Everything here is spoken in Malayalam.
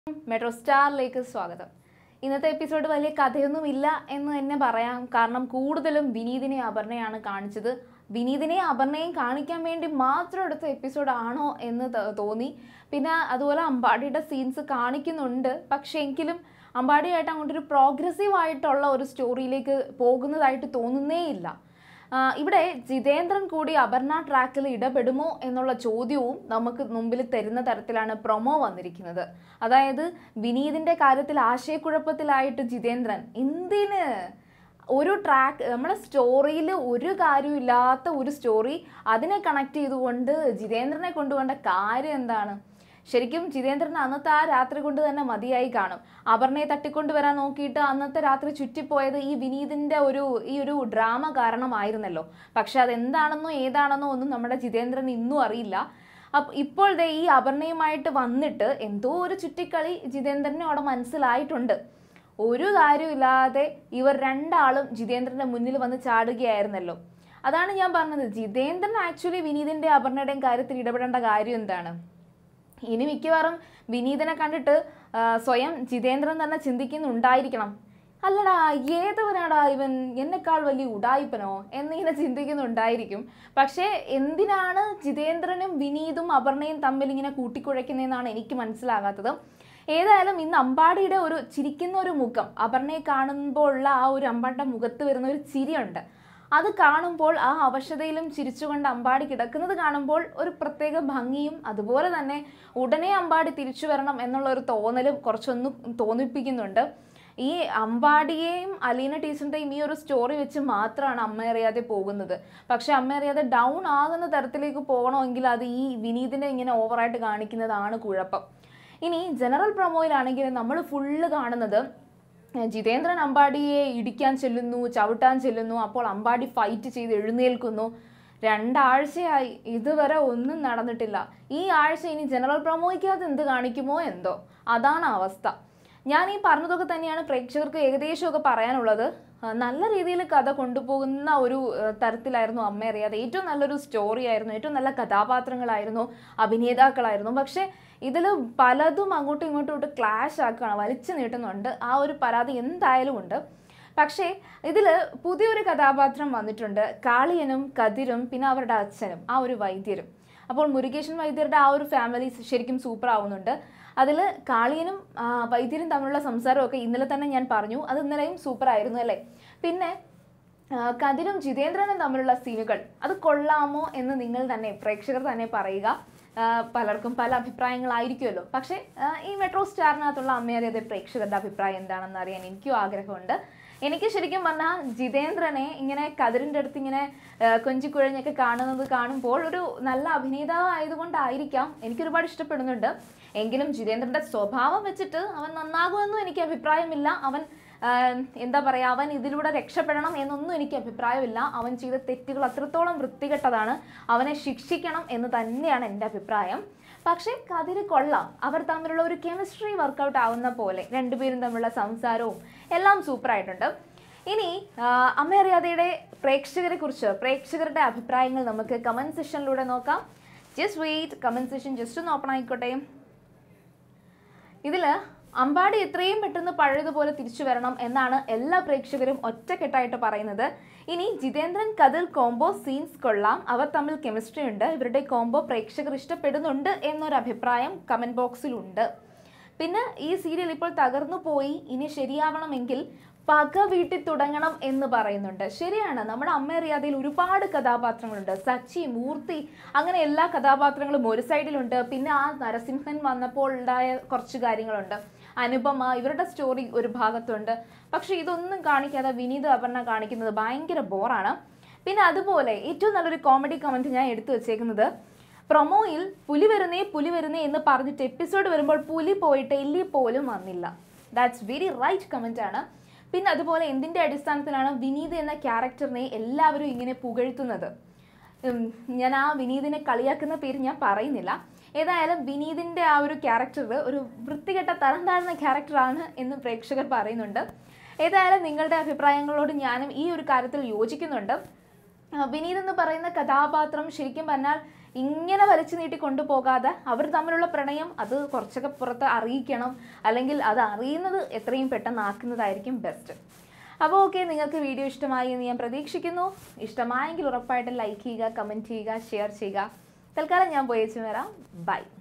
മെട്രോ സ്റ്റാറിലേക്ക് സ്വാഗതം ഇന്നത്തെ എപ്പിസോഡ് വലിയ കഥയൊന്നുമില്ല എന്ന് തന്നെ പറയാം കാരണം കൂടുതലും വിനീതിനെ അപർണയാണ് കാണിച്ചത് വിനീതിനെ അപർണയും കാണിക്കാൻ വേണ്ടി മാത്രം എടുത്ത എപ്പിസോഡ് ആണോ എന്ന് ത- തോന്നി പിന്നെ അതുപോലെ അമ്പാടിയുടെ സീൻസ് കാണിക്കുന്നുണ്ട് പക്ഷേ എങ്കിലും അമ്പാടിയായിട്ട് അങ്ങോട്ടൊരു പ്രോഗ്രസീവ് ആയിട്ടുള്ള ഒരു സ്റ്റോറിയിലേക്ക് പോകുന്നതായിട്ട് തോന്നുന്നേ ഇല്ല ആ, ഇവിടെ ജിതേന്ദ്രൻ കൂടി അപർണ ട്രാക്കിൽ ഇടപെടുമോ എന്നുള്ള ചോദ്യവും നമുക്ക് മുമ്പിൽ തരുന്ന തരത്തിലാണ് പ്രൊമോ വന്നിരിക്കുന്നത് അതായത് വിനീതിന്റെ കാര്യത്തിൽ ആശയക്കുഴപ്പത്തിലായിട്ട് ജിതേന്ദ്രൻ എന്തിന് ഒരു ട്രാക്ക് നമ്മുടെ സ്റ്റോറിയിൽ ഒരു കാര്യമില്ലാത്ത ഒരു സ്റ്റോറി അതിനെ കണക്ട് ചെയ്തുകൊണ്ട് ജിതേന്ദ്രനെ കൊണ്ടുപോകേണ്ട കാര്യം എന്താണ് ശരിക്കും ജിതേന്ദ്രൻ അന്നത്തെ ആ രാത്രി കൊണ്ട് തന്നെ മതിയായി കാണും അപർണയെ തട്ടിക്കൊണ്ടുവരാൻ നോക്കിയിട്ട് അന്നത്തെ രാത്രി ചുറ്റിപ്പോയത് ഈ വിനീതിന്റെ ഒരു ഈ ഒരു ഡ്രാമ കാരണമായിരുന്നല്ലോ പക്ഷെ അതെന്താണെന്നോ ഏതാണെന്നോ ഒന്നും നമ്മുടെ ജിതേന്ദ്രൻ ഇന്നും അറിയില്ല അപ്പൊ ഇപ്പോൾ ദേ ഈ അപർണയുമായിട്ട് വന്നിട്ട് എന്തോ ഒരു ചുറ്റിക്കളി ജിതേന്ദ്രനും അവിടെ മനസ്സിലായിട്ടുണ്ട് ഒരു കാര്യമില്ലാതെ ഇവർ രണ്ടാളും ജിതേന്ദ്രന്റെ മുന്നിൽ വന്ന് ചാടുകയായിരുന്നല്ലോ അതാണ് ഞാൻ പറഞ്ഞത് ജിതേന്ദ്രൻ ആക്ച്വലി വിനീതിന്റെ അപർണയുടെയും കാര്യത്തിൽ ഇടപെടേണ്ട കാര്യം എന്താണ് ഇനി മിക്കവാറും വിനീതനെ കണ്ടിട്ട് ആ, സ്വയം ജിതേന്ദ്രൻ തന്നെ ചിന്തിക്കുന്നുണ്ടായിരിക്കണം അല്ലടാ ഏതവനാടാ ഇവൻ എന്നെക്കാൾ വലിയ ഉടായിപ്പനോ എന്നിങ്ങനെ ചിന്തിക്കുന്നുണ്ടായിരിക്കും പക്ഷേ എന്തിനാണ് ജിതേന്ദ്രനും വിനീതും അപർണയും തമ്മിൽ ഇങ്ങനെ കൂട്ടിക്കുഴയ്ക്കുന്നതെന്നാണ് എനിക്ക് മനസ്സിലാകാത്തത് ഏതായാലും ഇന്ന് അമ്പാടിയുടെ ഒരു ചിരിക്കുന്ന ഒരു മുഖം അപർണയെ കാണുമ്പോൾ ഉള്ള ആ ഒരു അമ്പാടിയുടെ മുഖത്ത് വരുന്ന ഒരു ചിരിയുണ്ട് അത് കാണുമ്പോൾ ആ അവശതയിലും ചിരിച്ചുകൊണ്ട് അമ്പാടി കിടക്കുന്നത് കാണുമ്പോൾ ഒരു പ്രത്യേക ഭംഗിയും അതുപോലെ തന്നെ ഉടനെ അമ്പാടി തിരിച്ചു വരണം എന്നുള്ള ഒരു തോന്നലും കുറച്ചൊന്ന് തോന്നിപ്പിക്കുന്നുണ്ട് ഈ അമ്പാടിയെയും അലീന ടീച്ചറിൻ്റെയും ഈ ഒരു സ്റ്റോറി വെച്ച് മാത്രമാണ് അമ്മ അറിയാതെ പോകുന്നത് പക്ഷെ അമ്മ അറിയാതെ ഡൗൺ ആകുന്ന തരത്തിലേക്ക് പോകണമെങ്കിൽ അത് ഈ വിനീതിനെ ഇങ്ങനെ ഓവറായിട്ട് കാണിക്കുന്നതാണ് കുഴപ്പം ഇനി ജനറൽ പ്രൊമോയിലാണെങ്കിൽ നമ്മൾ ഫുള്ള് കാണുന്നത് ഏഹ് ജിതേന്ദ്രൻ അമ്പാടിയെ ഇടിക്കാൻ ചെല്ലുന്നു ചവിട്ടാൻ ചെല്ലുന്നു അപ്പോൾ അമ്പാടി ഫൈറ്റ് ചെയ്ത് എഴുന്നേൽക്കുന്നു രണ്ടാഴ്ചയായി ഇതുവരെ ഒന്നും നടന്നിട്ടില്ല ഈ ആഴ്ച ഇനി ജനറൽ പ്രൊമോയ്ക്കകത്ത് എന്ത് കാണിക്കുമോ എന്തോ അതാണ് അവസ്ഥ ഞാൻ ഈ പറഞ്ഞതൊക്കെ തന്നെയാണ് പ്രേക്ഷകർക്ക് ഏകദേശമൊക്കെ പറയാനുള്ളത് ആ, നല്ല രീതിയിൽ കഥ കൊണ്ടുപോകുന്ന ഒരു ആ, തരത്തിലായിരുന്നു അമ്മ അറിയാതെ ഏറ്റവും നല്ലൊരു സ്റ്റോറി ആയിരുന്നു ഏറ്റവും നല്ല കഥാപാത്രങ്ങളായിരുന്നു അഭിനേതാക്കളായിരുന്നു പക്ഷേ ഇതിൽ പലതും അങ്ങോട്ടും ഇങ്ങോട്ടും ഇട്ട് ക്ലാഷ് ആക്കുകയാണ് വലിച്ചു നീട്ടുന്നുണ്ട് ആ ഒരു പരാതി എന്തായാലും ഉണ്ട് പക്ഷേ ഇതിൽ പുതിയൊരു കഥാപാത്രം വന്നിട്ടുണ്ട് കാളിയനും കതിരും പിന്നെ അവരുടെ അച്ഛനും ആ ഒരു വൈദ്യരും അപ്പോൾ മുരുകേശൻ വൈദ്യരുടെ ആ ഒരു ഫാമിലി ശരിക്കും സൂപ്പർ ആവുന്നുണ്ട് അതിൽ കാളിയനും ആ, വൈദ്യരും തമ്മിലുള്ള സംസാരമൊക്കെ ഇന്നലെ തന്നെ ഞാൻ പറഞ്ഞു അത് ഇന്നലെയും സൂപ്പർ ആയിരുന്നു അല്ലേ പിന്നെ ആ, കതിരും ജിതേന്ദ്രനും തമ്മിലുള്ള സീനുകൾ അത് കൊള്ളാമോ എന്ന് നിങ്ങൾ തന്നെ പ്രേക്ഷകർ തന്നെ പറയുക ആ, പലർക്കും പല അഭിപ്രായങ്ങളായിരിക്കുമല്ലോ പക്ഷേ ആ, ഈ മെട്രോ സ്റ്റാറിനകത്തുള്ള അമ്മയറിയാതെ പ്രേക്ഷകരുടെ അഭിപ്രായം എന്താണെന്ന് അറിയാൻ എനിക്കും ആഗ്രഹമുണ്ട് എനിക്ക് ശരിക്കും പറഞ്ഞാൽ ജിതേന്ദ്രനെ ഇങ്ങനെ കതിരിൻ്റെ അടുത്ത് ഇങ്ങനെ ആ, കൊഞ്ചിക്കുഴഞ്ഞൊക്കെ കാണുന്നത് കാണുമ്പോൾ ഒരു നല്ല അഭിനേതാവ് ആയതുകൊണ്ടായിരിക്കാം എനിക്ക് ഒരുപാട് ഇഷ്ടപ്പെടുന്നുണ്ട് എങ്കിലും ജിതേന്ദ്രന്റെ സ്വഭാവം വെച്ചിട്ട് അവൻ നന്നാകുമെന്നും എനിക്ക് അഭിപ്രായമില്ല അവൻ ആ, എന്താ പറയുക അവൻ ഇതിലൂടെ രക്ഷപ്പെടണം എന്നൊന്നും എനിക്ക് അഭിപ്രായമില്ല അവൻ ചെയ്ത തെറ്റുകൾ അത്രത്തോളം വൃത്തികെട്ടതാണ് അവനെ ശിക്ഷിക്കണം എന്ന് തന്നെയാണ് എൻ്റെ അഭിപ്രായം പക്ഷേ കതിര് കൊള്ളാം അവർ തമ്മിലുള്ള ഒരു കെമിസ്ട്രി വർക്കൗട്ട് ആവുന്ന പോലെ രണ്ടുപേരും തമ്മിലുള്ള സംസാരവും എല്ലാം സൂപ്പറായിട്ടുണ്ട് ഇനി ആ, അമ്മ അറിയാതെയുടെ പ്രേക്ഷകരെ കുറിച്ച് പ്രേക്ഷകരുടെ അഭിപ്രായങ്ങൾ നമുക്ക് കമൻറ്റ് സെഷനിലൂടെ നോക്കാം just wait comment session just ഒന്ന് ഓപ്പൺ ആയിക്കോട്ടെ ഇതിൽ അമ്പാടി എത്രയും പെട്ടെന്ന് പഴയതുപോലെ തിരിച്ചു വരണം എന്നാണ് എല്ലാ പ്രേക്ഷകരും ഒറ്റക്കെട്ടായിട്ട് പറയുന്നത് ഇനി ജിതേന്ദ്രൻ കതിൽ കോംബോ സീൻസ് കൊള്ളാം അവർ തമ്മിൽ കെമിസ്ട്രി ഉണ്ട് ഇവരുടെ കോംബോ പ്രേക്ഷകർ ഇഷ്ടപ്പെടുന്നുണ്ട് എന്നൊരു അഭിപ്രായം കമൻറ്റ് ബോക്സിലുണ്ട് പിന്നെ ഈ സീരിയൽ ഇപ്പോൾ തകർന്നു പോയി ഇനി ശരിയാവണമെങ്കിൽ പക വീട്ടിൽ തുടങ്ങണം എന്ന് പറയുന്നുണ്ട് ശരിയാണ് നമ്മുടെ അമ്മ അറിയാതെയിൽ ഒരുപാട് കഥാപാത്രങ്ങളുണ്ട് സച്ചി മൂർത്തി അങ്ങനെ എല്ലാ കഥാപാത്രങ്ങളും ഒരു സൈഡിലുണ്ട് പിന്നെ ആ നരസിംഹൻ വന്നപ്പോൾ ഉണ്ടായ കുറച്ച് കാര്യങ്ങളുണ്ട് അനുപമ ഇവരുടെ സ്റ്റോറി ഒരു ഭാഗത്തുണ്ട് പക്ഷെ ഇതൊന്നും കാണിക്കാതെ വിനീത് അപർണ കാണിക്കുന്നത് ഭയങ്കര ബോറാണ് പിന്നെ അതുപോലെ ഏറ്റവും നല്ലൊരു കോമഡി കമൻറ്റ് ഞാൻ എടുത്തു വെച്ചേക്കുന്നത് പ്രൊമോയിൽ പുലി വരുന്നേ പുലി വരുന്നേ എന്ന് പറഞ്ഞിട്ട് എപ്പിസോഡ് വരുമ്പോൾ പുലി പോയിട്ട് എല്ലി പോലും വന്നില്ല ദാറ്റ്സ് വെരി റൈറ്റ് കമൻ്റ് ആണ് പിന്നെ അതുപോലെ എന്തിൻ്റെ അടിസ്ഥാനത്തിലാണ് വിനീത് എന്ന ക്യാരക്ടറിനെ എല്ലാവരും ഇങ്ങനെ പുകഴ്ത്തുന്നത് ഉം, ഞാൻ ആ വിനീതിനെ കളിയാക്കുന്ന പേര് ഞാൻ പറയുന്നില്ല ഏതായാലും വിനീതിൻ്റെ ആ ഒരു ക്യാരക്ടർ ഒരു വൃത്തികെട്ട തരം താഴ്ന്ന ക്യാരക്ടറാണ് എന്ന് പ്രേക്ഷകർ പറയുന്നുണ്ട് ഏതായാലും നിങ്ങളുടെ അഭിപ്രായങ്ങളോട് ഞാനും ഈ ഒരു കാര്യത്തിൽ യോജിക്കുന്നുണ്ട് ആ, വിനീത് എന്ന് പറയുന്ന കഥാപാത്രം ശരിക്കും പറഞ്ഞാൽ ഇങ്ങനെ വലിച്ചു നീട്ടി കൊണ്ടുപോകാതെ അവർ തമ്മിലുള്ള പ്രണയം അത് കുറച്ചൊക്കെ പുറത്ത് അറിയിക്കണം അല്ലെങ്കിൽ അത് അറിയുന്നത് എത്രയും പെട്ടെന്ന് ആക്കുന്നതായിരിക്കും ബെസ്റ്റ് അപ്പോൾ ഓക്കെ നിങ്ങൾക്ക് വീഡിയോ ഇഷ്ടമായി എന്ന് ഞാൻ പ്രതീക്ഷിക്കുന്നു ഇഷ്ടമായെങ്കിൽ ഉറപ്പായിട്ടും ലൈക്ക് ചെയ്യുക കമൻറ്റ് ചെയ്യുക ഷെയർ ചെയ്യുക തൽക്കാലം ഞാൻ പോയേച്ചു വരാം ബൈ